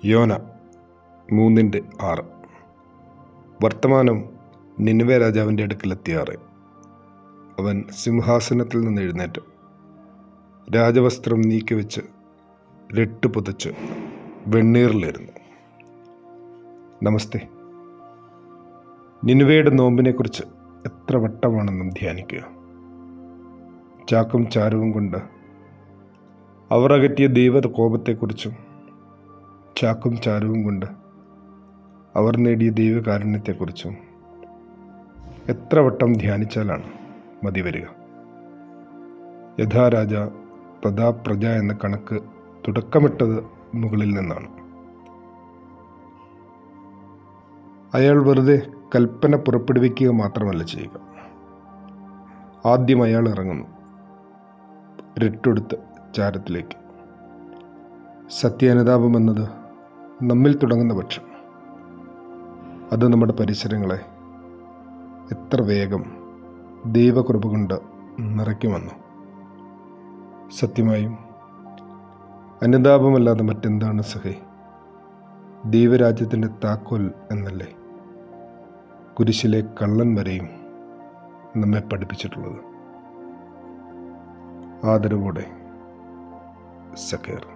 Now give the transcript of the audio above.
യോന മൂന്നിൻ്റെ ആറ് വർത്തമാനം നിനുവെ രാജാവിൻ്റെ അടുക്കലെത്തിയാറ് അവൻ സിംഹാസനത്തിൽ നിന്ന് എഴുന്നേറ്റ് രാജവസ്ത്രം നീക്കിവെച്ച് രട്ട് പുതച്ച് വെണ്ണീറിലിരുന്നു നമസ്തേ നിനുവയുടെ നോമ്പിനെക്കുറിച്ച് എത്ര വട്ടമാണെന്നും ധ്യാനിക്കുക ചാക്കും ചാരവും കൊണ്ട് അവർ അകറ്റിയ ദൈവ കോപത്തെക്കുറിച്ചും ചാക്കും ചാരവും കൊണ്ട് അവർ നേടിയ ദൈവകാരുണ്യത്തെക്കുറിച്ചും എത്ര വട്ടം ധ്യാനിച്ചാലാണ് മതി വരിക യഥാരാജ തഥാ പ്രജ എന്ന കണക്ക് തുടക്കമിട്ടത് മുകളിൽ നിന്നാണ് അയാൾ വെറുതെ കൽപ്പന പുറപ്പെടുവിക്കുക മാത്രമല്ല ചെയ്യുക ആദ്യം അയാൾ ഇറങ്ങുന്നു രട്ടെടുത്ത് ചാരത്തിലേക്ക് സത്യാനുതാപം എന്നത് നമ്മിൽ തുടങ്ങുന്ന പക്ഷം അത് നമ്മുടെ പരിസരങ്ങളെ എത്ര വേഗം ദൈവകൃപ കൊണ്ട് നിറയ്ക്കുമെന്നു സത്യമായും അനുതാപമല്ലാതെ മറ്റെന്താണ് സഹേ ദൈവരാജ്യത്തിൻ്റെ താക്കോൽ എന്നല്ലേ കുരിശിലെ കള്ളൻ വരെയും നമ്മെ പഠിപ്പിച്ചിട്ടുള്ളത് ആദരവോടെ സക്കേർ